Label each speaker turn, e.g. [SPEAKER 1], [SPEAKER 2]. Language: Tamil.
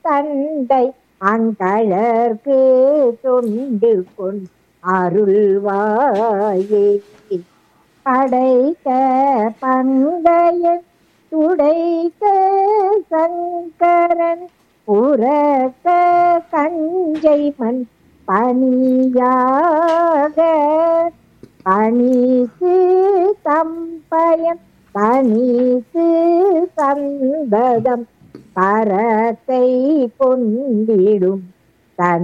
[SPEAKER 1] தந்தை அங்கழற்கு தொண்டு கொண் அருள்வாயே படைக்க பங்கைய துடைக்க சங்கரன் புறக்க கஞ்சை மண் பணியாக பணிக்கு தம்பயம் பணிக்கு சந்ததம் பரத்தை கொண்டிடும்